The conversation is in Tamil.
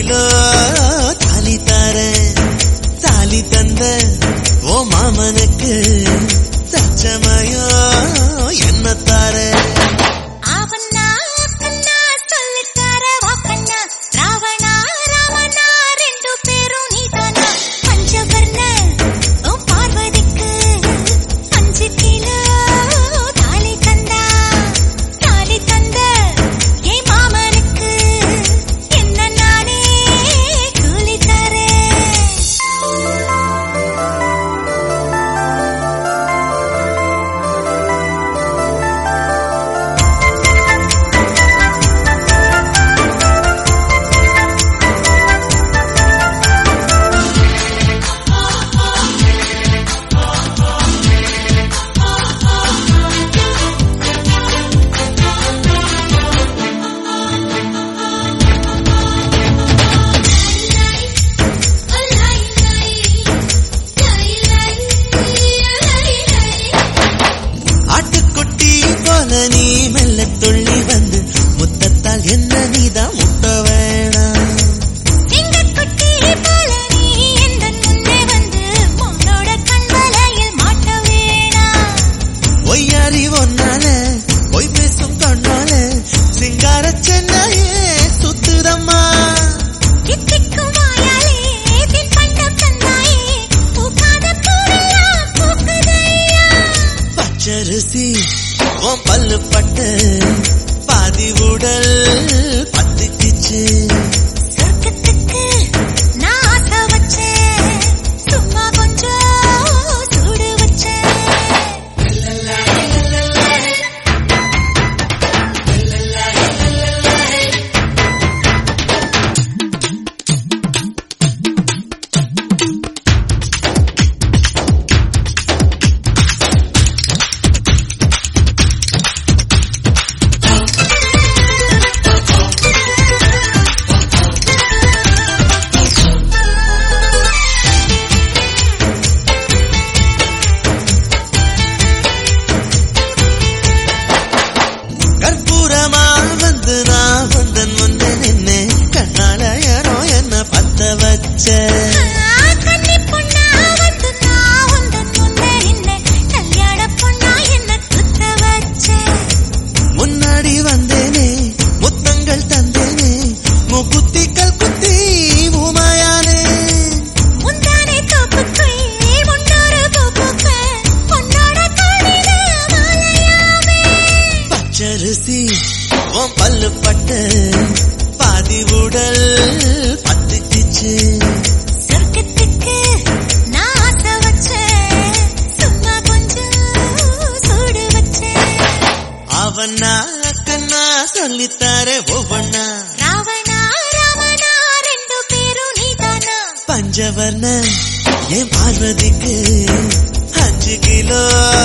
கிலோ தாலி தார தாலி தந்த ஓ மாமனுக்கு தச்சமயோ என்ன தார ஆவண்ணா கண்ணா சொல்லித்தார வாக்கண்ணா ராவணா ராவணா ரெண்டு பேரும் நீதானா பஞ்சவர்ண உன் பார்வதிக்கு அஞ்சு கிலோ தாலி தந்தா தாலி தந்த என் மாமனுக்கு என்ன நானே கூலி தரேன் ஆட்டுக்குட்டி போல நீ மெல்ல துள்ளி வந்து முத்தத்தால் என்ன நீதான் முட்ட வேணாம் சிங்கக்குட்டி போல நீ எந்தன் முன்னே வந்து உன்னோட கண்வலையில் மாட்ட வேணாம் ஒய்யாரி ஒன்னால பொய் பேசும் கண்ணால சிங்கார சென்னையே சுத்துதம்மா தித்திக்கும் வாயாலே தின் பண்டம் தந்தாயே பூக்காத பூவெல்லாம் பூக்குதையா பச்சரிசி உன் பல்லு பட்டு பாதி உடல் பத்துக்கிச்சு சொர்க்கத்துக்கு நான் ஆசை வச்சேன் சும்மா கொஞ்சம் சூடு வச்சேன் கற்பூரமா வந்து நான் வந்தன் வந்து நின்னு கண்ணால யாரோ என்ன பத்த வச்ச கன்னி பொண்ணா வந்து நான் உந்தன் முன்னே நின்னேன். கல்யாண பொண்ணா என்ன குத்த வச்சேன். முன்னாடி வந்தேனே முத்தங்கள் தந்தேனே முக்குத்திகள் குத்தி உமாயானே முந்தானை தோப்புக்குள் முன்னொரு பூப்புக்கு உன்னோட தோளில மாலையாமே. பச்சரிசி உன் பல்லு பட்டு பாதி உடல் பத்துக்கிச்சு சொர்க்கத்துக்கு நான் ஆசை வச்சேன். சும்மா கொஞ்சம் சூடு வச்சேன். அவனா கண்ணா சொல்லித்தார ஒவ்வொன்னா ராவணா ராவணா ரெண்டு பேரும் நீதானா பஞ்சவர்ண என் பார்வதிக்கு அஞ்சு கிலோ